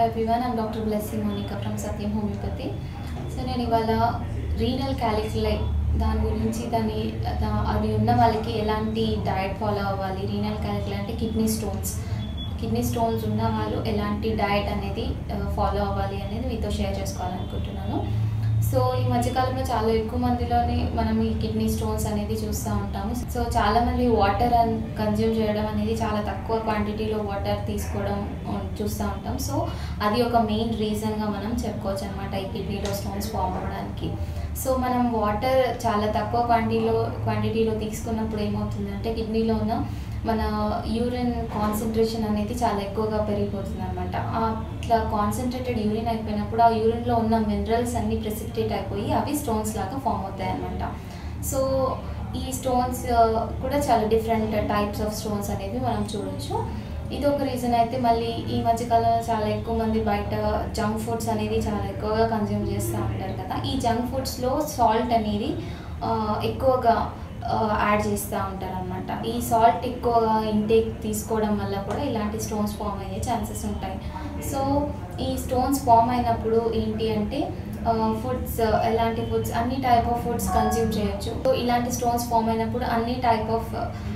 everyone I'm doctor Blessing Monica from Satyam homeopathy so నేను ఇవాళ renal క్యాలిక్యులై దాని గురించి దాని దా- అది ఉన్న వాళ్ళకి ఎలాంటి డయట్ ఫాలో అవ్వాలి రీనల్ క్యాలిక్యులై అంటే కిడ్నీ స్టోన్స్ కిడ్నీ స్టోన్స్ ఉన్న వాళ్ళు ఎలాంటి డయట్ అనేది ఫాలో అవ్వాలి అనేది మీతో షేర్ చేసుకోవాలనుకుంటున్నాను సో ఈ మధ్యకాలంలో చాలా ఎక్కువ మందిలోనే మనం ఈ కిడ్నీ స్టోన్స్ అనేది చూస్తూ ఉంటాము సో చాలా మంది వాటర్ కన్జ్యూమ్ చేయడం అనేది చాలా తక్కువ క్వాంటిటీలో వాటర్ తీసుకోవడం ఉం- చూస్తూ ఉంటాం సో అది ఒక మెయిన్ రీజన్గా మనం చెప్పుకోవచ్చు అనమాట ఈ కిడ్నీలో స్టోన్స్ ఫామ్ అవ్వడానికి సో మనం వాటర్ చాలా తక్కువ క్వాంటిటీలో క్వాంటిటీలో తీసుకున్నప్పుడు ఏమవుతుందంటే కిడ్నీలో ఉన్న మన యూరిన్ కాన్సన్ట్రేషన్ అనేది చాలా ఎక్కువగా పెరిగిపోతుంది అనమాట ఇట్లా కాన్సన్ట్రేటెడ్ యూరిన్ అయిపోయినప్పుడు ఆ యూరిన్లో ఉన్న మినరల్స్ అన్నీ ప్రెసిపిటేట్ అయిపోయి అవి స్టోన్స్ లాగా ఫామ్ అవుతాయి అనమాట సో ఈ స్టోన్స్ కూడా చాలా డిఫరెంట్ టైప్స్ ఆఫ్ స్టోన్స్ అనేవి మనం చూడొచ్చు ఇది ఒక రీజన్ అయితే మళ్ళీ ఈ మధ్యకాలంలో చాలా ఎక్కువ మంది బయట జంక్ ఫుడ్స్ అనేది చాలా ఎక్కువగా కన్జ్యూమ్ చేస్తూ ఉంటారు కదా ఈ జంక్ ఫుడ్స్లో సాల్ట్ అనేది ఆ, ఎక్కువగా యాడ్ చేస్తూ ఉంటారు అనమాట ఈ సాల్ట్ ఎక్కువగా ఇంటేక్ తీసుకోవడం వల్ల కూడా ఇలాంటి స్టోన్స్ ఫామ్ అయ్యే ఛాన్సెస్ ఉంటాయి సో ఈ స్టోన్స్ ఫామ్ అయినప్పుడు ఏంటి అంటే ఫుడ్స్ ఎలాంటి ఫుడ్స్ అన్ని టైప్ ఆఫ్ ఫుడ్స్ కన్జ్యూమ్ చేయొచ్చు సో ఇలాంటి స్టోన్స్ ఫామ్ అయినప్పుడు అన్ని type of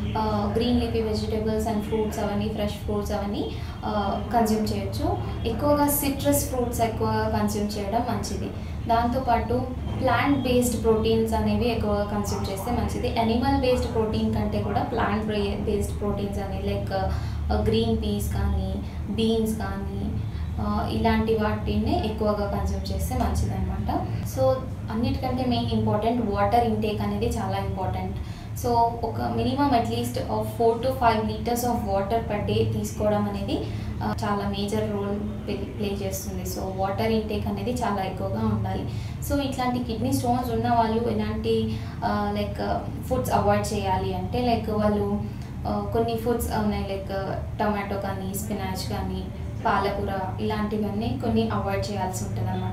green leafy vegetables and fruits అవన్నీ ఫ్రెష్ ఫ్రూట్స్ అవన్నీ కన్జ్యూమ్ చేయొచ్చు ఎక్కువగా సిట్రస్ ఫ్రూట్స్ ఎక్కువగా కన్జ్యూమ్ చేయడం మంచిది దాంతోపాటు ప్లాంట్ బేస్డ్ ప్రోటీన్స్ అనేవి ఎక్కువగా కన్జ్యూమ్ చేస్తే మంచిది అనిమల్ బేస్డ్ ప్రోటీన్ కంటే కూడా ప్లాంట్ బేస్డ్ ప్రోటీన్స్ అని లైక్ గ్రీన్ పీస్ కానీ బీన్స్ కానీ ఆ, ఇలాంటి వాటిని ఎక్కువగా కన్జ్యూమ్ చేస్తే మంచిది అనమాట సో అన్నిటికంటే మెయిన్ ఇంపార్టెంట్ వాటర్ ఇంటేక్ అనేది చాలా ఇంపార్టెంట్ సో ఒక minimum at least four to five litres of water per day తీసుకోవడం అనేది ఆ, చాలా మేజర్ రోల్ ప్లే చేస్తుంది సో వాటర్ ఇంటేక్ అనేది చాలా ఎక్కువగా ఉండాలి సో ఇట్లాంటి కిడ్నీ స్టోన్స్ ఉన్న వాళ్ళు ఎలాంటి లైక్ ఫుడ్స్ అవాయిడ్ చేయాలి అంటే లైక్ వాళ్ళు ఆ, కొన్ని ఫుడ్స్ ఉన్నాయి లైక్ టమాటో కానీ స్పినాచ్ కానీ పాలకూర ఇలాంటివన్నీ కొన్ని అవాయిడ్ చేయాల్సి ఉంటుంది అనమాట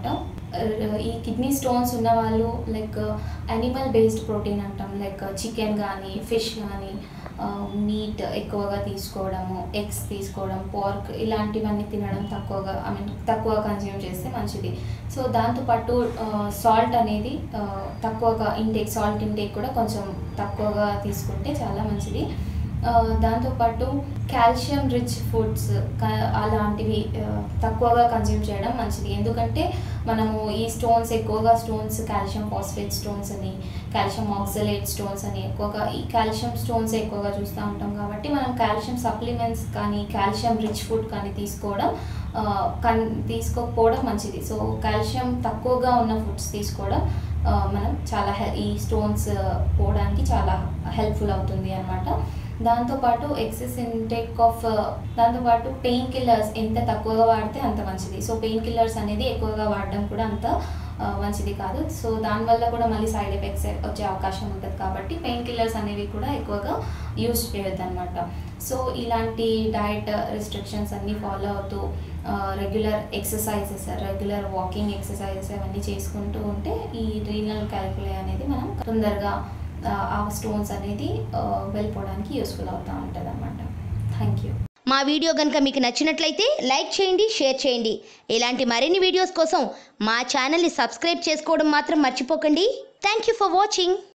ఈ కిడ్నీ స్టోన్స్ ఉన్న వాళ్ళు లైక్ అనిమల్ బేస్డ్ ప్రోటీన్ అంటాం లైక్ చికెన్ కానీ ఫిష్ కానీ మీట్ ఎక్కువగా తీసుకోవడము ఎగ్స్ తీసుకోవడం పార్క్ ఇలాంటివన్నీ తినడం తక్కువగా ఐ మీన్ తక్కువ కన్జ్యూమ్ చేస్తే మంచిది సో దాంతోపాటు సాల్ట్ అనేది ఆ, తక్కువగా ఇంటేక్ సాల్ట్ ఇంటేక్ కూడా కొంచెం తక్కువగా తీసుకుంటే చాలా మంచిది ఆ, దాంతోపాటు కాల్షియం రిచ్ ఫుడ్స్ అలాంటివి ఆ, తక్కువగా కన్జ్యూమ్ చేయడం మంచిది ఎందుకంటే మనము ఈ స్టోన్స్ ఎక్కువగా స్టోన్స్ కాల్షియం ఫాస్ఫేట్ స్టోన్స్ అని కాల్షియం ఆక్సలేట్ స్టోన్స్ అని ఎక్కువగా ఈ కాల్షియం స్టోన్స్ ఎక్కువగా చూస్తూ ఉంటాం కాబట్టి మనం కాల్షియం సప్లిమెంట్స్ కానీ కాల్షియం రిచ్ ఫుడ్ కానీ తీసుకోవడం ఆ, కన్ తీసుకోకపోవడం మంచిది సో కాల్షియం తక్కువగా ఉన్న ఫుడ్స్ తీసుకోవడం ఆ, మనం చాలా హె ఈ స్టోన్స్ పోవడానికి చాలా హెల్ప్ఫుల్ అవుతుంది అనమాట దాంతోపాటు ఎక్సెస్ ఇంటేక్ ఆఫ్ దాంతోపాటు పెయిన్ కిల్లర్స్ ఎంత తక్కువగా వాడితే అంత మంచిది సో పెయిన్ కిల్లర్స్ అనేది ఎక్కువగా వాడడం కూడా అంత ఆ, మంచిది కాదు సో దానివల్ల కూడా మళ్ళీ సైడ్ ఎఫెక్ట్స్ వచ్చే అవకాశం ఉంటుంది కాబట్టి పెయిన్ కిల్లర్స్ అనేవి కూడా ఎక్కువగా యూజ్ చేయొద్దు అనమాట సో ఇలాంటి డయట్ రిస్ట్రిక్షన్స్ అన్నీ ఫాలో అవుతూ regular exercises regular walking exercises అవన్నీ చేసుకుంటూ ఉంటే ఈ రీనల్ క్యాలిక్యులే అనేది మనం తొందరగా ఆ, ఆ స్టోన్స్ అనేది ఆ, వెళ్ళిపోవడానికి యూస్ఫుల్ అవుతూ ఉంటుంది అనమాట థ్యాంక్ యూ మా వీడియో కనుక మీకు నచ్చినట్లయితే లైక్ చేయండి షేర్ చేయండి ఇలాంటి మరిన్ని వీడియోస్ కోసం మా ఛానల్ని సబ్స్క్రైబ్ చేసుకోవడం మాత్రం మర్చిపోకండి థ్యాంక్ యూ ఫర్ వాచింగ్